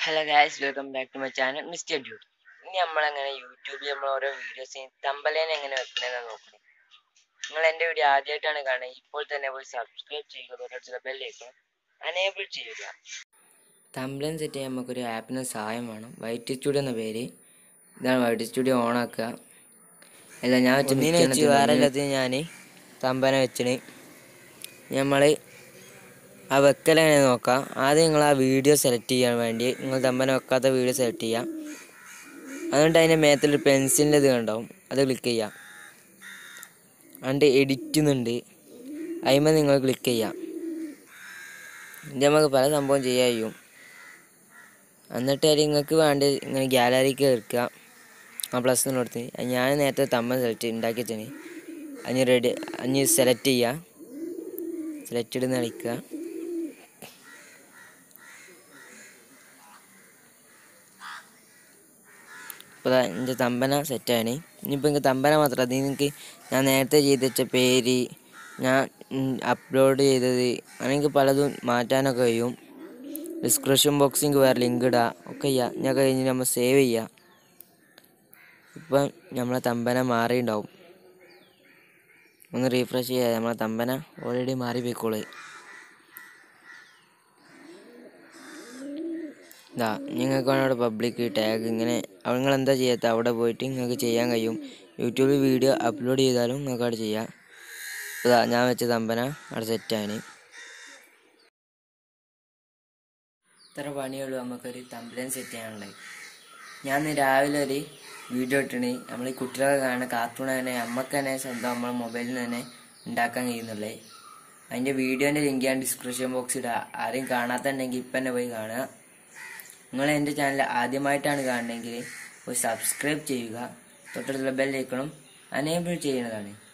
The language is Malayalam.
hello guys welcome back to my channel mister dude ഇനി നമ്മളെങ്ങനെ യൂട്യൂബിൽ നമ്മൾ ഓരോ വീഡിയോസ് തമ്പലേനെ എങ്ങനെ വെക്കണമെന്ന് നോക്കണം നിങ്ങൾ എൻ്റെ വീഡിയോ ആദ്യമായിട്ടാണ് കാണുന്നത് ഇപ്പോൾ തന്നെ പോയി സബ്സ്ക്രൈബ് ചെയ്യുക തൊട്ടടുത്തുള്ള ബെല്ലേക്ക് അനേബിൾ ചെയ്യുക തമ്പലൻ സെറ്റ് ചെയ്യാൻ നമുക്കൊരു ആപ്പിന് സഹായം വേണം വൈറ്റ് സ്റ്റുഡിയോ എന്ന പേര് ഇതാണ് വൈറ്റ് സ്റ്റുഡിയോ ഓൺ ആക്കുക അല്ല ഞാൻ വെച്ച് വേറെ എല്ലാത്തിനും ഞാൻ തമ്പന വെച്ചിന് നമ്മൾ ആ വെക്കലെങ്ങനെ നോക്കാം ആദ്യം നിങ്ങൾ ആ വീഡിയോ സെലക്ട് ചെയ്യാൻ വേണ്ടി നിങ്ങൾ തമ്പന വെക്കാത്ത വീഡിയോ സെലക്ട് ചെയ്യാം എന്നിട്ട് അതിൻ്റെ മേത്തൊരു പെൻസിലിൻ്റെ ഇത് കണ്ടാവും അത് ക്ലിക്ക് ചെയ്യാം എന്നിട്ട് എഡിറ്റ് എന്നുണ്ട് അതിന്മേൽ നിങ്ങൾ ക്ലിക്ക് ചെയ്യാം ഇത് നമുക്ക് പല സംഭവം ചെയ്യാൻ കഴിയും എന്നിട്ട് അതിൽ നിങ്ങൾക്ക് വേണ്ട ഇങ്ങനെ ഗ്യാലറിക്ക് എടുക്കുക ആ പ്ലസ് കൊടുത്ത് ഞാൻ നേരത്തെ തമ്മ സെലക്ട് ഉണ്ടാക്കി വെച്ചാണ് അഞ്ഞ് റെഡി അഞ്ഞ് സെലക്ട് ചെയ്യുക സെലക്റ്റഡ് എന്ന് കളിക്കുക ഇപ്പോൾ എൻ്റെ തമ്പന സെറ്റാണ് ഇനിയിപ്പോൾ എനിക്ക് തമ്പന മാത്രം അത് നിങ്ങൾക്ക് ഞാൻ നേരത്തെ ചെയ്ത് വെച്ച പേര് ഞാൻ അപ്ലോഡ് ചെയ്തത് അങ്ങനെ പലതും മാറ്റാനൊക്കെ കഴിയും ഡിസ്ക്രിപ്ഷൻ ബോക്സിൽ വേറെ ലിങ്ക് ഇടാം ഒക്കെ ചെയ്യാം ഞാൻ കഴിഞ്ഞ് നമ്മൾ സേവ് ചെയ്യാം ഇപ്പം നമ്മളെ തമ്പന മാറിയിട്ടുണ്ടാവും ഒന്ന് റീഫ്രഷ് ചെയ്യാം നമ്മളെ തമ്പന ഓൾറെഡി മാറി പോയിക്കോളൂ ഇതാ നിങ്ങൾക്ക് അവിടെ പബ്ലിക് ടാഗ് ഇങ്ങനെ നിങ്ങൾ എന്താ ചെയ്യാത്ത അവിടെ പോയിട്ട് നിങ്ങൾക്ക് ചെയ്യാൻ കഴിയും യൂട്യൂബിൽ വീഡിയോ അപ്ലോഡ് ചെയ്താലും നിങ്ങൾക്ക് അവിടെ ചെയ്യാം ഇതാ ഞാൻ വെച്ച തമ്പന അവിടെ സെറ്റാണ് ഇത്ര പണിയുള്ളൂ നമുക്കൊരു തമ്പലൻ സെറ്റ് ചെയ്യാനുള്ളത് ഞാൻ ഇന്ന് രാവിലെ ഒരു വീഡിയോ ഇട്ടിണ് നമ്മൾ ഈ കുട്ടികളൊക്കെ കാണുന്ന കാർട്ടൂൺ തന്നെ നമുക്ക് തന്നെ സ്വന്തം നമ്മളെ മൊബൈലിൽ തന്നെ ഉണ്ടാക്കാൻ കഴിയുന്നുള്ളേ അതിൻ്റെ വീഡിയോൻ്റെ ലിങ്ക് ഞാൻ ഡിസ്ക്രിപ്ഷൻ ബോക്സിൽ ഇടാം ആരെയും കാണാത്തുണ്ടെങ്കിൽ ഇപ്പം തന്നെ പോയി കാണുക നിങ്ങൾ എൻ്റെ ചാനൽ ആദ്യമായിട്ടാണ് കാണുന്നതെങ്കിൽ പോയി സബ്സ്ക്രൈബ് ചെയ്യുക തൊട്ടടുത്തുള്ള ബെല്ലൈക്കണം അനേബിൾ ചെയ്യുന്നതാണ്